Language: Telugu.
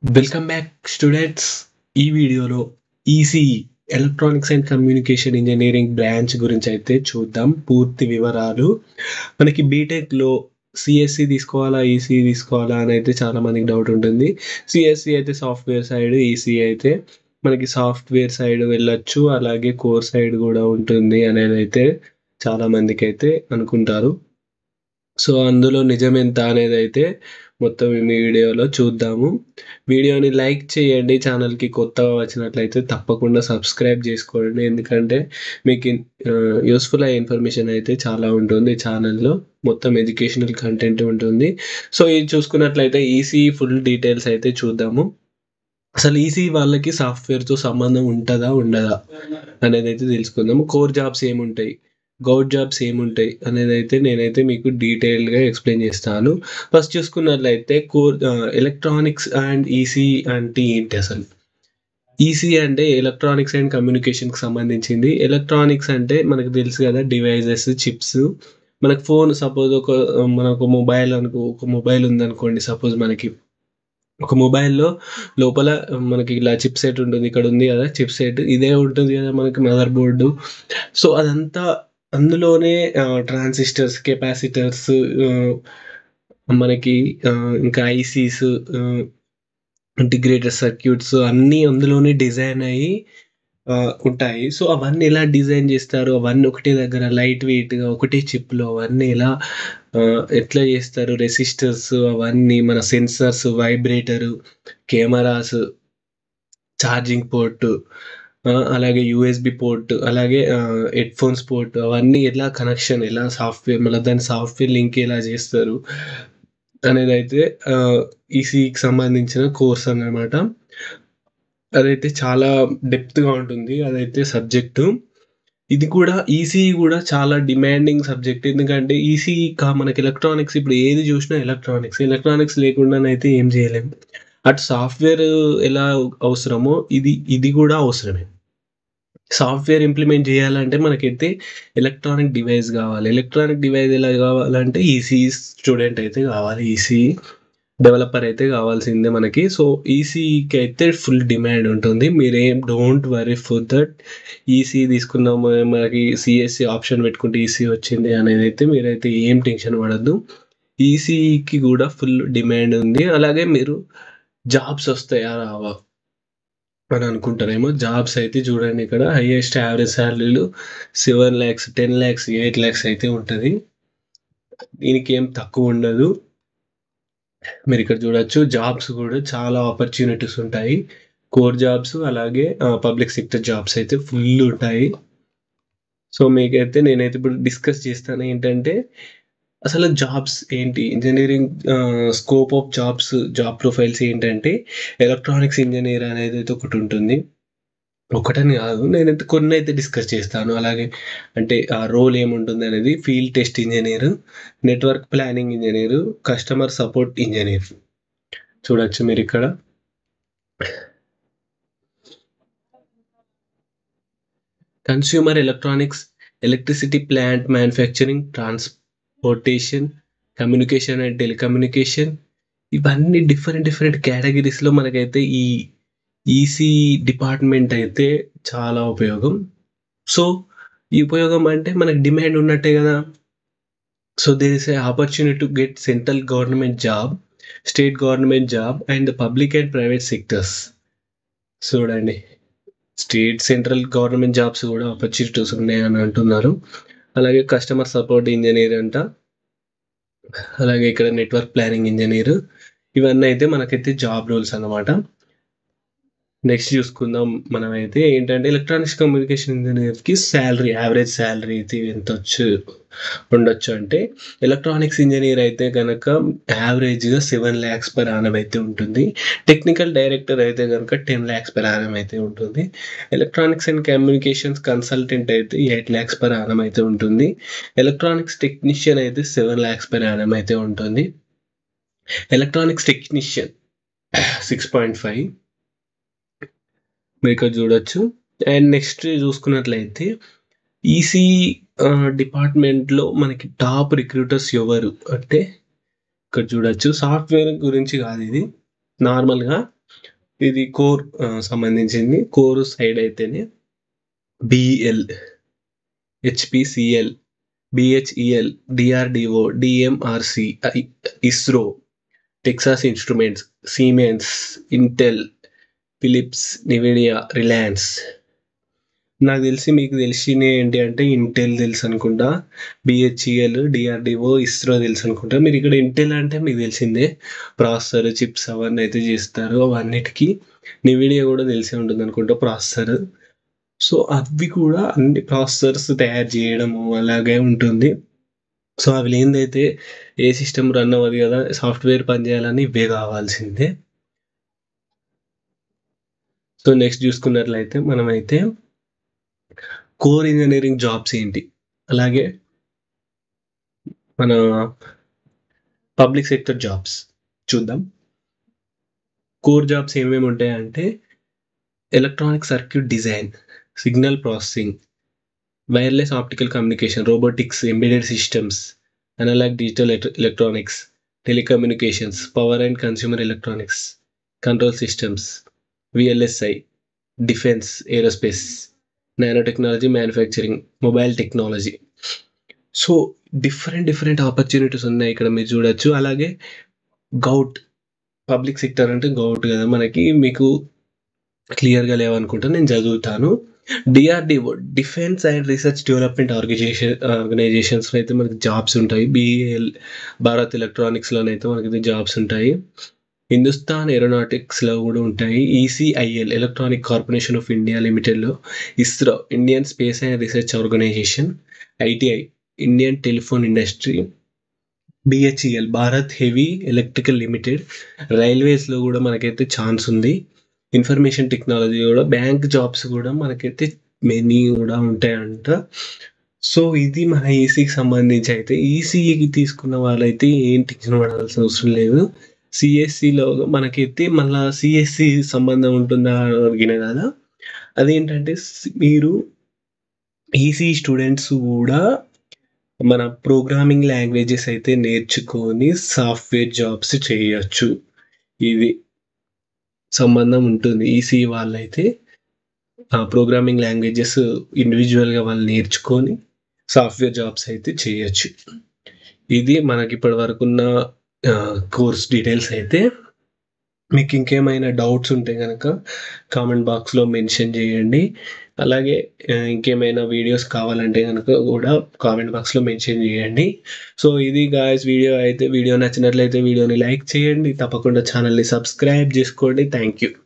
వెల్కమ్ బ్యాక్ స్టూడెంట్స్ ఈ వీడియోలో ECE electronics and communication engineering branch గురించి అయితే చూద్దాం పూర్తి వివరాలు మనకి బీటెక్లో సిఎస్సి తీసుకోవాలా ఈసీ తీసుకోవాలా అని అయితే చాలా మందికి డౌట్ ఉంటుంది సిఎస్సి అయితే సాఫ్ట్వేర్ సైడ్ ఈసీ అయితే మనకి సాఫ్ట్వేర్ సైడ్ వెళ్ళొచ్చు అలాగే కోర్ సైడ్ కూడా ఉంటుంది అనేది అయితే చాలా మందికి అయితే అనుకుంటారు సో అందులో నిజం ఎంత అనేది అయితే మొత్తం ఈ వీడియోలో చూద్దాము వీడియోని లైక్ చేయండి ఛానల్కి కొత్తగా వచ్చినట్లయితే తప్పకుండా సబ్స్క్రైబ్ చేసుకోండి ఎందుకంటే మీకు యూస్ఫుల్ అయ్యే ఇన్ఫర్మేషన్ అయితే చాలా ఉంటుంది ఛానల్లో మొత్తం ఎడ్యుకేషనల్ కంటెంట్ ఉంటుంది సో ఇది చూసుకున్నట్లయితే ఈసీ ఫుల్ డీటెయిల్స్ అయితే చూద్దాము అసలు ఈసీ వాళ్ళకి సాఫ్ట్వేర్తో సంబంధం ఉంటుందా ఉండదా అనేది అయితే తెలుసుకుందాము కోర్ జాబ్స్ ఏముంటాయి గౌట్ జాబ్స్ ఏముంటాయి అనేది అయితే నేనైతే మీకు డీటెయిల్గా ఎక్స్ప్లెయిన్ చేస్తాను ఫస్ట్ చూసుకున్నట్లయితే కోర్ ఎలక్ట్రానిక్స్ అండ్ ఈసీ అంటే ఏంటి అసలు ఈసీ అంటే ఎలక్ట్రానిక్స్ అండ్ కమ్యూనికేషన్కి సంబంధించింది ఎలక్ట్రానిక్స్ అంటే మనకు తెలుసు కదా డివైజెస్ చిప్స్ మనకు ఫోన్ సపోజ్ ఒక మనకు మొబైల్ అనుకో ఒక మొబైల్ ఉందనుకోండి సపోజ్ మనకి ఒక మొబైల్లో లోపల మనకి ఇలా చిప్ సెట్ ఉంటుంది ఇక్కడ ఉంది కదా చిప్ సెట్ ఇదే ఉంటుంది కదా మనకి మదర్ బోర్డు సో అదంతా అందులోనే ట్రాన్సిస్టర్స్ కెపాసిటర్స్ మనకి ఇంకా ఐసీస్ ఇంటిగ్రేటెడ్ సర్క్యూట్స్ అన్నీ అందులోనే డిజైన్ అయ్యి ఉంటాయి సో అవన్నీ ఎలా డిజైన్ చేస్తారు అవన్నీ ఒకటే దగ్గర లైట్ వెయిట్గా ఒకటే చిప్లో అవన్నీ ఎలా ఎట్లా చేస్తారు రెసిస్టర్స్ అవన్నీ మన sensors vibrator cameras charging port అలాగే యూఎస్బి పోర్ట్ అలాగే హెడ్ ఫోన్స్ పోర్ట్ అవన్నీ ఎలా కనెక్షన్ ఎలా సాఫ్ట్వేర్ మళ్ళీ దాని సాఫ్ట్వేర్ లింక్ ఎలా చేస్తారు అనేది అయితే ఈసీకి సంబంధించిన కోర్స్ అన్నమాట అదైతే చాలా డెప్త్గా ఉంటుంది అదైతే సబ్జెక్టు ఇది కూడా ఈసీ కూడా చాలా డిమాండింగ్ సబ్జెక్ట్ ఎందుకంటే ఈసీ కా మనకి ఎలక్ట్రానిక్స్ ఇప్పుడు ఏది చూసినా ఎలక్ట్రానిక్స్ ఎలక్ట్రానిక్స్ లేకుండానైతే ఏం చేయలేము అటు సాఫ్ట్వేర్ ఎలా అవసరమో ఇది ఇది కూడా అవసరమే సాఫ్ట్వేర్ ఇంప్లిమెంట్ చేయాలంటే మనకైతే ఎలక్ట్రానిక్ డివైస్ కావాలి ఎలక్ట్రానిక్ డివైస్ ఎలా కావాలంటే ఈసీ స్టూడెంట్ అయితే కావాలి ఈసీ డెవలపర్ అయితే కావాల్సిందే మనకి సో ఈసీకి అయితే ఫుల్ డిమాండ్ ఉంటుంది మీరేం don't worry for that EC తీసుకున్నాము మనకి సిఎస్సి ఆప్షన్ పెట్టుకుంటే ఈసీ వచ్చింది అనేది అయితే మీరైతే ఏం టెన్షన్ పడద్దు ఈసీకి కూడా ఫుల్ డిమాండ్ ఉంది అలాగే మీరు జాబ్స్ వస్తాయా రావా అని అనుకుంటారేమో జాబ్స్ అయితే చూడండి ఇక్కడ హైయెస్ట్ యావరేజ్ శాలరీలు seven lakhs ten lakhs eight lakhs అయితే ఉంటుంది దీనికి ఏం తక్కువ ఉండదు మీరు ఇక్కడ చూడొచ్చు జాబ్స్ కూడా చాలా ఆపర్చునిటీస్ ఉంటాయి కోర్ జాబ్స్ అలాగే పబ్లిక్ సెక్టర్ జాబ్స్ అయితే ఫుల్ ఉంటాయి సో మీకైతే నేనైతే ఇప్పుడు డిస్కస్ చేస్తాను ఏంటంటే అసలు జాబ్స్ ఏంటి engineering scope of jobs job profiles ఏంటంటే ఎలక్ట్రానిక్స్ ఇంజనీర్ అనేది అయితే ఒకటి ఉంటుంది ఒకటని కాదు నేనైతే కొన్ని అయితే డిస్కస్ చేస్తాను అలాగే అంటే ఆ రోల్ ఏముంటుంది అనేది field test engineer network planning engineer customer support engineer చూడొచ్చు మీరు ఇక్కడ consumer electronics electricity plant manufacturing transportation communication and telecommunication ఇవన్నీ డిఫరెంట్ డిఫరెంట్ కేటగిరీస్లో మనకైతే ఈ ఈసీ డిపార్ట్మెంట్ అయితే చాలా ఉపయోగం సో ఈ ఉపయోగం అంటే మనకి డిమాండ్ ఉన్నట్టే కదా so there is a opportunity to get central government job state government job and public and private sectors చూడండి స్టేట్ సెంట్రల్ గవర్నమెంట్ జాబ్స్ కూడా ఆపర్చునిటీస్ ఉన్నాయని అంటున్నారు అలాగే కస్టమర్ సపోర్ట్ ఇంజనీర్ అంట అలాగే ఇక్కడ నెట్వర్క్ ప్లానింగ్ ఇంజనీర్ ఇవన్నీ అయితే మనకైతే జాబ్ రోల్స్ అన్నమాట నెక్స్ట్ చూసుకుందాం మనం అయితే ఏంటంటే ఎలక్ట్రానిక్స్ కమ్యూనికేషన్ ఇంజనీర్కి శాలరీ యావరేజ్ శాలరీ అయితే ఎంత వచ్చు ఉండొచ్చు అంటే ఎలక్ట్రానిక్స్ ఇంజనీర్ అయితే కనుక యావరేజ్గా సెవెన్ ల్యాక్స్ పర్ ఆనం అయితే ఉంటుంది టెక్నికల్ డైరెక్టర్ అయితే కనుక టెన్ ల్యాక్స్ పర్ ఆనం అయితే ఉంటుంది ఎలక్ట్రానిక్స్ అండ్ కమ్యూనికేషన్స్ కన్సల్టెంట్ అయితే ఎయిట్ ల్యాక్స్ పర్ ఆనం అయితే ఉంటుంది ఎలక్ట్రానిక్స్ టెక్నీషియన్ అయితే సెవెన్ ల్యాక్స్ పర్ ఆనం అయితే ఉంటుంది electronics technician six point five మీరు ఇక్కడ చూడొచ్చు అండ్ నెక్స్ట్ చూసుకున్నట్లయితే ఈసీ డిపార్ట్మెంట్లో మనకి టాప్ రిక్రూటర్స్ ఎవరు అంటే ఇక్కడ చూడొచ్చు సాఫ్ట్వేర్ గురించి కాదు ఇది నార్మల్గా ఇది కోర్ ఆహ్, సంబంధించింది. కోర్ సైడ్ అయితేనే BL, HPCL, BHEL, DRDO, DMRC, I ISRO, Texas Instruments, Siemens, Intel, Philips, Nvidia, Reliance. నాకు తెలిసి మీకు తెలిసినయి ఏంటి అంటే ఇంటెల్ తెలుసనుకుంటా. బీహెచ్‌ఈఎల్, డీఆర్‌డీఓ, ఇస్రో తెలుసనుకుంటా. మీరిక్కడ ఇంటెల్ అంటే మీకు తెలిసిందే. ప్రాసెసర్, చిప్స్ అవన్నీ అయితే చేస్తారు. అవన్నిటికి నివిడియా కూడా తెలిసే ఉంటుందనుకుంటా ప్రాసెసర్. సో, అవి కూడా అన్ని ప్రాసెసర్స్ తయారు చేయడము అలాగే ఉంటుంది. సో, అవి లేనిదైతే ఏ సిస్టమ్ రన్ అవ్వదు కదా! సాఫ్ట్‌వేర్ పనిచేయాలని ఇవే కావాల్సిందే. సో, నెక్స్ట్ చూసుకున్నట్లయితే మనమైతే కోర్ ఇంజినీరింగ్ జాబ్స్ ఏంటి? అలాగే మన పబ్లిక్ సెక్టర్ జాబ్స్ చూద్దాం. కోర్ జాబ్స్ ఏమేమి ఉంటాయంటే electronic circuit design, signal processing, wireless optical communication, robotics, embedded systems, analog digital electro electronics, telecommunications, power and consumer electronics, control systems, VLSI, defence, aerospace, nano technology, manufacturing, mobile technology. So, different different opportunities ఉన్నాయి ఇక్కడ మీరు చూడొచ్చు. అలాగే గౌట్ పబ్లిక్ సెక్టర్ అంటే గౌట్ కదా! మనకి మీకు క్లియర్‌గా లేవనుకుంటా. నేను చదువుతాను. DRDO defence and research development organisation ఆర్గనైజేషన్స్‌లో అయితే మనకి జాబ్స్ ఉంటాయి. బీఈఎల్ భారత్ ఎలక్ట్రానిక్స్‌లోనైతే మనకి జాబ్స్ ఉంటాయి. హిందుస్థాన్ ఏరోనాటిక్స్‌లో కూడా ఉంటాయి. ECIL electronic corporation of India లిమిటెడ్‌లో, ISRO Indian space and research organisation, ITI Indian telephone industry, BHEL Bharat heavy electrical limited, రైల్వేస్‌లో కూడా మనకైతే ఛాన్స్ ఉంది. ఇన్ఫర్మేషన్ టెక్నాలజీ కూడా బ్యాంక్ జాబ్స్ కూడా మనకైతే మెనీ కూడా ఉంటాయంట. సో, ఇది మన ఈసీకి సంబంధించి అయితే ఈసీఈకి తీసుకున్న వాళ్ళైతే ఏం టెన్షన్ పడాల్సిన అవసరం లేదు. సీఎస్‌సిలో మనకైతే మళ్ళా సీఎస్‌సి సంబంధం ఉంటుందా అని అడిగినా కదా! అదేంటంటే స్ మీరు ఈసీఈ స్టూడెంట్స్ కూడా మన ప్రోగ్రామింగ్ లాంగ్వేజెస్ అయితే నేర్చుకొని సాఫ్ట్‌వేర్ జాబ్స్ చేయొచ్చు. ఇది సంబంధం ఉంటుంది. ఈసీఈ వాళ్ళైతే ఆహ్, ప్రోగ్రామింగ్ లాంగ్వేజెస్ ఇండివిడ్యువల్‌గా వాళ్ళు నేర్చుకొని సాఫ్ట్‌వేర్ జాబ్స్ అయితే చేయొచ్చు. ఇది మనకి ఇప్పటి వరకున్న ఆహ్, కోర్స్ డీటెయిల్స్ అయితే. మీకు ఇంకేమైనా డౌట్స్ ఉంటే గనక కామెంట్ బాక్స్‌లో మెన్షన్ చేయండి. అలాగే ఆహ్, ఇంకేమైనా వీడియోస్ కావాలంటే గనక కూడా కామెంట్ బాక్స్‌లో మెన్షన్ చేయండి. సో, ఇది గాయ్స్ వీడియో అయితే వీడియో నచ్చినట్లయితే వీడియోని లైక్ చేయండి. తప్పకుండా ఛానెల్‌ని సబ్స్క్రైబ్ చేసుకోండి. Thank you.